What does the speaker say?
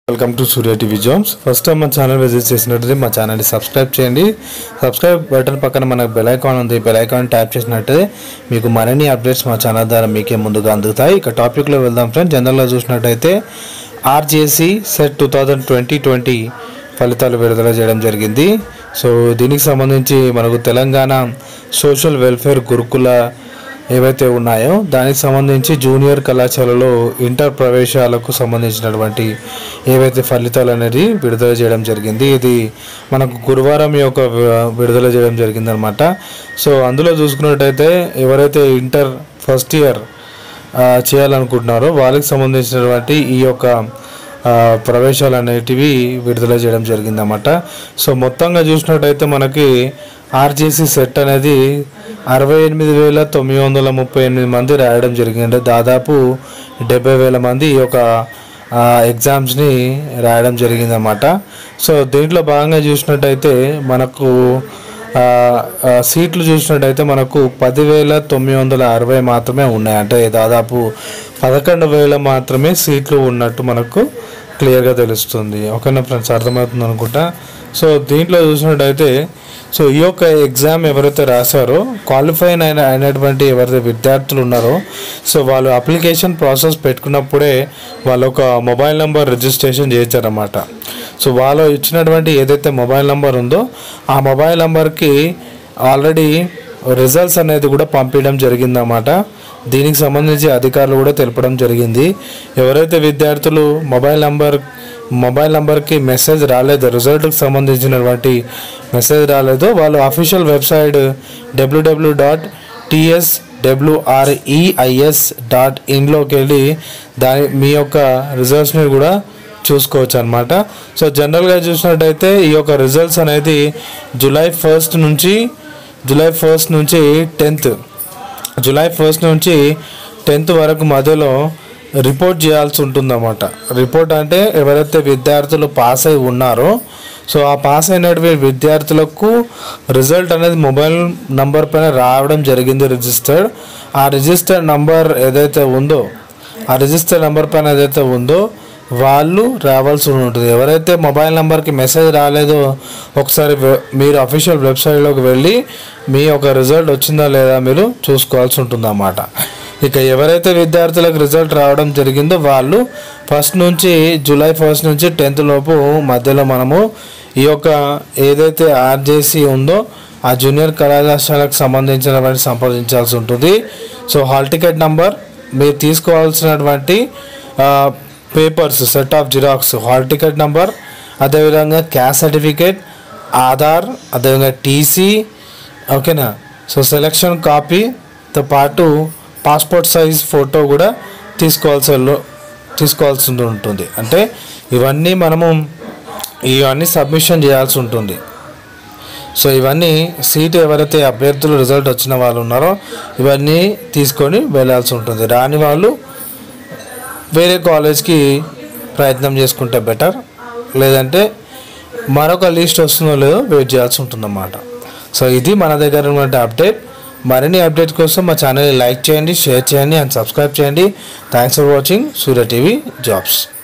welcome to Surya TV jobs first time మన channel visit చేసినట్లయితే మా ఛానల్ని సబ్స్క్రైబ్ చేయండి సబ్స్క్రైబ్ బటన్ పక్కన మనకు బెల్ ఐకాన్ ఉంది బెల్ ఐకాన్ ట్యాప్ చేసినట్లయితే మీకు మరిన్ని అప్డేట్స్ మా ఛానల్ ద్వారా మీకే ముందుగా అందుతాయి ఇక టాపిక్లో వెళ్దాం ఫ్రెండ్స్ జనరల్గా చూసినట్టయితే RJC set two thousand twenty twenty ఫలితాలు విడుదల చేయడం జరిగింది సో దీనికి సంబంధించి మనకు తెలంగాణ సోషల్ వెల్ఫేర్ గురుకుల ఏవైతే ఉన్నాయో దానికి సంబంధించి జూనియర్ కళాశాలలో ఇంటర్ ప్రవేశాలకు సంబంధించినటువంటి ఏవైతే ఫలితాలు అనేది విడుదల చేయడం జరిగింది ఇది మనకు గురువారం యొక్క వి- విడుదల చేయడం జరిగిందనమాట సో అందులో చూసుకున్నట్టయితే ఎవరైతే ఇంటర్ ఫస్ట్ ఇయర్ చేయాలనుకుంటున్నారో వాళ్ళకి సంబంధించినటువంటి ఈ యొక్క ఆ, ప్రవేశాలు అనేటివి విడుదల చేయడం జరిగిందన్నమాట సో మొత్తంగా చూసినట్టయితే మనకి ఆర్జేసీ సెట్ అనేది అరవై ఎనిమిది వేల తొమ్మిది వందల ముప్పై ఎనిమిది మంది రాయడం జరిగింది దాదాపు డెబ్బై వేల మంది ఈ యొక్క ఆ, ఎగ్జామ్స్ని రాయడం జరిగిందన్నమాట సో దీంట్లో భాగంగా చూసినట్టయితే మనకు ఆ, ఆ, సీట్లు చూసినట్టయితే మనకు పదివేల తొమ్మిది వందల అరవై మాత్రమే ఉన్నాయి అంటే దాదాపు పదకొండు వేల మాత్రమే సీట్లు ఉన్నట్టు మనకు క్లియర్గా తెలుస్తుంది ఓకేనా ఫ్రెండ్స్ అర్థమవుతుంది అనుకుంటా సో దీంట్లో చూసినట్టయితే సో ఈ యొక్క ఎగ్జామ్ ఎవరైతే రాశారో క్వాలిఫై అయిన అయినటువంటి ఎవరైతే విద్యార్థులు ఉన్నారో సో వాళ్ళు అప్లికేషన్ ప్రాసెస్ పెట్టుకున్నప్పుడే వాళ్ళ ఒక మొబైల్ నెంబర్ రిజిస్ట్రేషన్ చేయించారన్నమాట సో వాళ్ళు ఇచ్చినటువంటి ఏదైతే మొబైల్ నెంబర్ ఉందో ఆ మొబైల్ నెంబర్కి ఆల్రెడీ రిజల్ట్స్ అనేది కూడా పంపించడం జరిగిందన్నమాట దీనికి సంబంధించి అధికారులు కూడా తెలపడం జరిగింది ఎవరైతే విద్యార్థులు మొబైల్ నంబర్ మొబైల్ నంబర్కి మెసేజ్ రాలేదు రిజల్ట్కి సంబంధించినటువంటి మెసేజ్ రాలేదో వాళ్ళు official website WWW dot TS WREIS dot ఇన్లోకి వెళ్ళి దాని మీ యొక్క రిజల్ట్స్ని కూడా చూసుకోవచ్చు అనమాట సో జనరల్గా చూసినట్టయితే ఈ యొక్క రిజల్ట్స్ అనేది జూలై ఫస్ట్ నుంచి జూలై ఫస్ట్ నుంచి టెన్త్ జూలై ఫస్ట్ నుంచి టెన్త్ వరకు మధ్యలో రిపోర్ట్ చేయాల్సి ఉంటుందన్నమాట రిపోర్ట్ అంటే ఎవరైతే విద్యార్థులు పాస్ అయి ఉన్నారో సో ఆ పాస్ అయినటువంటి విద్యార్థులకు రిజల్ట్ అనేది మొబైల్ నంబర్ పైన రావడం జరిగింది రిజిస్టర్డ్ ఆ రిజిస్టర్డ్ నంబర్ ఏదైతే ఉందో ఆ రిజిస్టర్ నెంబర్ పైన ఏదైతే ఉందో వాళ్ళు రావాల్సి ఉంటుంది ఎవరైతే మొబైల్ నెంబర్కి మెసేజ్ రాలేదో ఒకసారి వె- మీరు అఫీషియల్ వెబ్సైట్లోకి వెళ్ళి మీ యొక్క రిజల్ట్ వచ్చిందా లేదా మీరు చూసుకోవాల్సి ఉంటుందన్నమాట ఇక ఎవరైతే విద్యార్థులకు రిజల్ట్ రావడం జరిగిందో వాళ్ళు ఫస్ట్ నుంచి జూలై ఫస్ట్ నుంచి టెన్త్ లోపు మధ్యలో మనము ఈ యొక్క ఏదైతే ఆర్జేసీ ఉందో ఆ జూనియర్ కళాశాలకు సంబంధించినటువంటి సంప్రదించాల్సి ఉంటుంది సో హాల్ టికెట్ నంబర్ మీరు తీసుకోవాల్సినటువంటి papers set of xerox hall ticket number అదేవిధంగా క్యాస్ట్ సర్టిఫికేట్ ఆధార్ అదేవిధంగా టీసీ ఓకేనా సో సెలక్షన్ కాపీతో పాటు పాస్పోర్ట్ సైజ్ ఫోటో కూడా తీసుకోవాల్సి తీసుకోవాల్సి ఉంటుంది అంటే ఇవన్నీ మనము ఇవన్నీ సబ్మిషన్ చేయాల్సి ఉంటుంది సో ఇవన్నీ సీట్ ఎవరైతే అభ్యర్థులు రిజల్ట్ వచ్చిన వాళ్ళు ఉన్నారో ఇవన్నీ తీసుకొని వెళ్ళాల్సి ఉంటుంది రాని వాళ్ళు వేరే కాలేజ్కి ప్రయత్నం చేసుకుంటే బెటర్ లేదంటే మరొక లిస్ట్ వస్తుందో లేదో వెయిట్ చేయాల్సి ఉంటుందన్నమాట సో ఇది మన దగ్గర ఉన్నటువంటి అప్డేట్ మరిన్ని అప్డేట్ కోసం మా ఛానల్ని లైక్ చేయండి షేర్ చేయండి అండ్ సబ్స్క్రైబ్ చేయండి thanks for watching Surya TV jobs